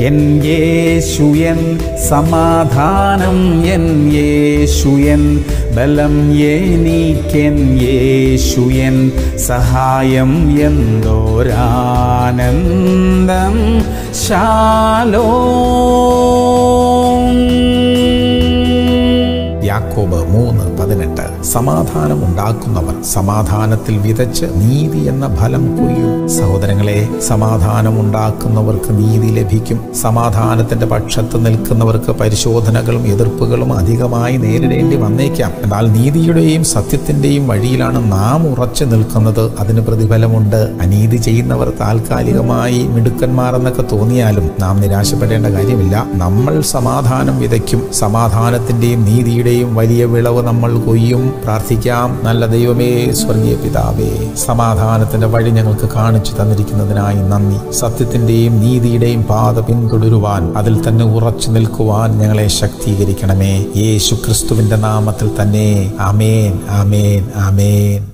N Yeshu എൻ സമാധാനം എൻ യേശു എൻ ബലം എനിക്കെൻ യേശു എൻ സഹായം എന്തോരാനന്ദം ശാലോ യാക്കോബ് മൂന്ന് പതിനെട്ട് സമാധാനം ഉണ്ടാക്കുന്നവർ സമാധാനത്തിൽ വിതച്ച് നീതി എന്ന ഫലം കൊയ്യും സഹോദരങ്ങളെ സമാധാനം ഉണ്ടാക്കുന്നവർക്ക് നീതി ലഭിക്കും സമാധാനത്തിന്റെ പക്ഷത്ത് നിൽക്കുന്നവർക്ക് പരിശോധനകളും എതിർപ്പുകളും അധികമായി നേരിടേണ്ടി വന്നേക്കാം എന്നാൽ നീതിയുടെയും സത്യത്തിന്റെയും വഴിയിലാണ് നാം ഉറച്ചു നിൽക്കുന്നത് അതിന് പ്രതിഫലമുണ്ട് അനീതി ചെയ്യുന്നവർ താൽക്കാലികമായി മിടുക്കന്മാർ എന്നൊക്കെ തോന്നിയാലും നാം നിരാശപ്പെടേണ്ട കാര്യമില്ല നമ്മൾ സമാധാനം വിതയ്ക്കും സമാധാനത്തിന്റെയും നീതിയുടെയും വലിയ വിളവ് നമ്മൾ കൊയ്യും പ്രാർത്ഥിക്കാം നല്ല ദൈവമേ സ്വർഗീയ പിതാവേ സമാധാനത്തിന്റെ വഴി ഞങ്ങൾക്ക് കാണിച്ചു തന്നിരിക്കുന്നതിനായി നന്ദി സത്യത്തിന്റെയും നീതിയുടെയും പാത പിന്തുടരുവാൻ അതിൽ തന്നെ ഉറച്ചു നിൽക്കുവാൻ ഞങ്ങളെ ശക്തീകരിക്കണമേ യേശു ക്രിസ്തുവിന്റെ നാമത്തിൽ തന്നെ ആമേൻ ആമേൻ ആമേൻ